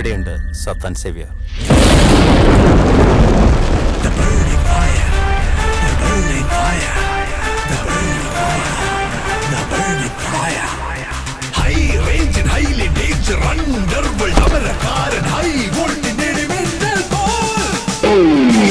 ഇവിടെയുണ്ട് Satan Xavier high range highly danger underworld അമരക്കാരൻ high വോൾട്ടിന്റെ ഇടിമിന്നൽ പോൽ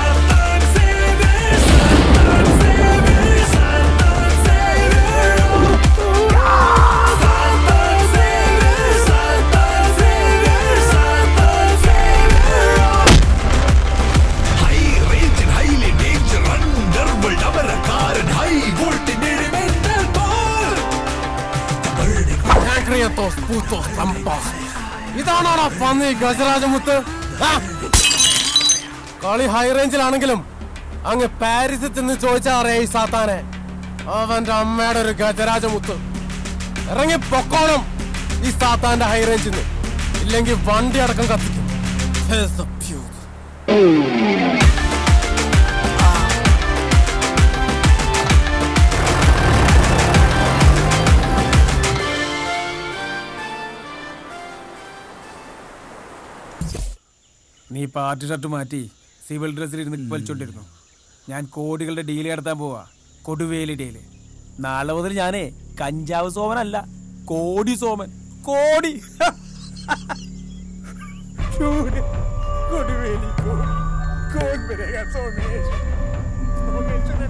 high range highly danger underworld അമരക്കാരൻ ഹൈ വോൾട്ടിന്റെ ഇടിമിന്നൽ പോൽ ഇതാണോടാ പന്നി ഗജരാജമുത്ത് ആ! കളി ഹൈ റേഞ്ചിലാണെങ്കിലും അങ്ങ് പാരീസിൽ ചെന്ന് ചോദിച്ചാ അറിയാ ഈ സാത്താനെ അവന്റെ അമ്മയുടെ ഒരു ഗജരാജമുത്ത് ഇറങ്ങി പൊക്കോണം ഈ സാത്താന്റെ ഹൈ റേഞ്ചിൽ നിന്ന് ഇല്ലെങ്കിൽ വണ്ടി അടക്കം കത്തിക്കും There's the beauty. നീ പാർട്ടി ഷർട്ട് മാറ്റി സിവിൽ ഡ്രസ്സിൽ ഇരുന്ന് വലിച്ചോണ്ടിരുന്നു ഞാൻ കോടികളുടെ ഡീൽ നടത്താൻ പോവാ കൊടുവേലി ഡീല് നാളെ മുതൽ ഞാനേ കഞ്ചാവ് സോമനല്ല കോടി സോമൻ കോടി കോടി. കൊടുവേലി കോടി. കോൺ ബനേഗാ സോമേഷ്. സോമേശ്വരൻ.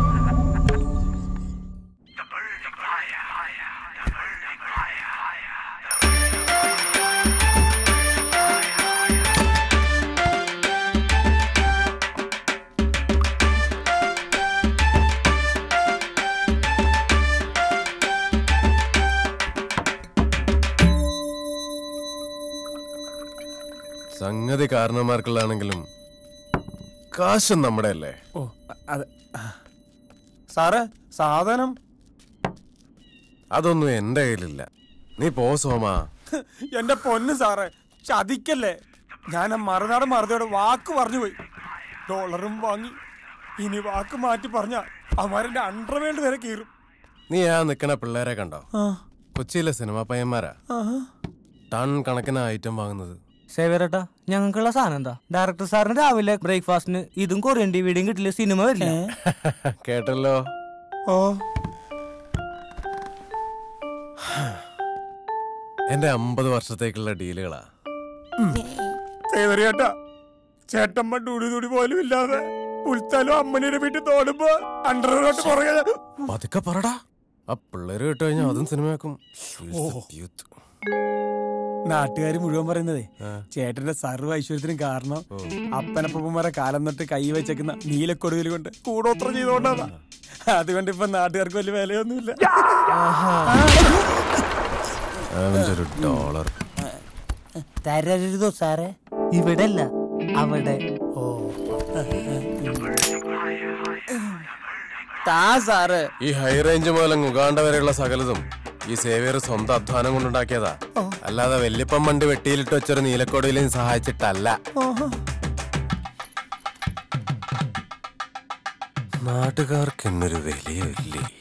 സംഗതി കാരണന്മാർക്കുള്ളതാണെങ്കിലും കാശും നമ്മുടെ അല്ലേ ഓ അതെ സാറേ സാധനം അതൊന്നും എന്റെ കയ്യിലില്ല നീ പോ സോമാ എന്റെ പൊന്ന് സാറേ ചതിക്കല്ലേ ഞാൻ ആ മറുനാട് മറുതയോട് വാക്ക് പറഞ്ഞു പോയി ഡോളറും വാങ്ങി ഇനി വാക്ക് മാറ്റി പറഞ്ഞ അവരെന്റെ അണ്ടർവേൾഡ് വരെ കീറും നീ ആ നിക്കണ പിള്ളേരെ കണ്ടോ കൊച്ചിയിലെ സിനിമാ പയ്യന്മാരാ ടൺ കണക്കിന് ഐറ്റം വാങ്ങുന്നത് സേവരട്ടാ ഞങ്ങൾക്കുള്ള സാധനം എന്താ ഡയറക്ടർ സാറിന് രാവിലെ ബ്രേക്ക്ഫാസ്റ്റിന് ഇതും കൊറിയൻ ഡിവിഡിയും കിട്ടില്ല സിനിമ വരില്ല കേട്ടല്ലോ ഓ എന്റെ അമ്പത് വർഷത്തേക്കുള്ള ഡീലുകളാ സേവരേട്ടാ ചേട്ടമ്മ ഡൂടി ദൂടി പോലും ഇല്ലാതെ പുൽത്താലും അമ്മനിയുടെ വീട്ടിൽ തോടുമ്പോ അണ്ടർവേൾഡ് പുറകെ പതുക്കെ പറടാ ആ പിള്ളേര് കേട്ട് കഴിഞ്ഞാൽ അതും സിനിമയാക്കും യൂത്ത്. നാട്ടുകാർ മുഴുവൻ പറയുന്നതേ ചേട്ടന്റെ സർവ്വ ഐശ്വര്യത്തിനും കാരണം അപ്പനപ്പന്മാരെ കാലം തൊട്ട് കൈ വെച്ചേക്കുന്ന നീലക്കൊടുവിൽ കൊണ്ട് കൂടോത്രം ചെയ്തോണ്ടാ അതുകൊണ്ട് ഇപ്പൊ നാട്ടുകാർക്ക് വലിയ വിലയൊന്നുമില്ല അവന്റെ ഒരു ഡോളർ തരരുതോ സാറേ ഇവിടെ അല്ല അവിടെ ഓ താ സാറ് ഈ ഹൈ റേഞ്ച് മുതൽ ഉഗാണ്ട വരെയുള്ള സകലതും ഈ സേവിയർ സ്വന്തം അധ്വാനം കൊണ്ടുണ്ടാക്കിയതാ അല്ലാതെ വല്യപ്പം വണ്ടി വെട്ടിയിലിട്ട് വെച്ചൊരു നീലക്കൊടിയിലും സഹായിച്ചിട്ടല്ല നാട്ടുകാർക്ക് ഇന്നൊരു വിലയില്ലേ